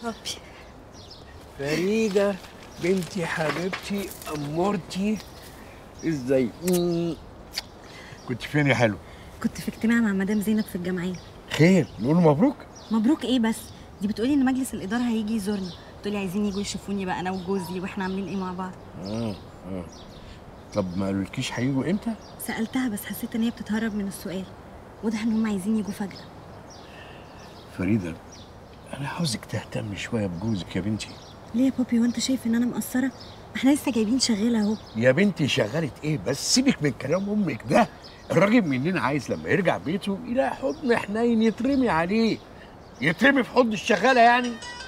بابي فريدة بنتي حبيبتي أمورتي ازاي مم. كنت فين يا حلو كنت في اجتماع مع مدام زينب في الجمعيه خير نقول مبروك مبروك ايه بس دي بتقولي ان مجلس الاداره هيجي يزورنا بتقولي عايزين يجوا يشوفوني بقى انا وجوزي واحنا عاملين ايه مع بعض آه. آه. طب ما قالولكيش هيجوا امتى سالتها بس حسيت ان هي بتتهرب من السؤال واضح ان هم عايزين يجوا فجاه فريدة أنا عاوزك تهتم شوية بجوزك يا بنتي ليه يا بابي وانت شايف ان انا مقصره احنا لسه جايبين شغاله اهو يا بنتي شغالة إيه بس سيبك من كلام أمك ده الراجل مننا عايز لما يرجع بيته يلاقي حضن حنين يترمي عليه يترمي في حضن الشغالة يعني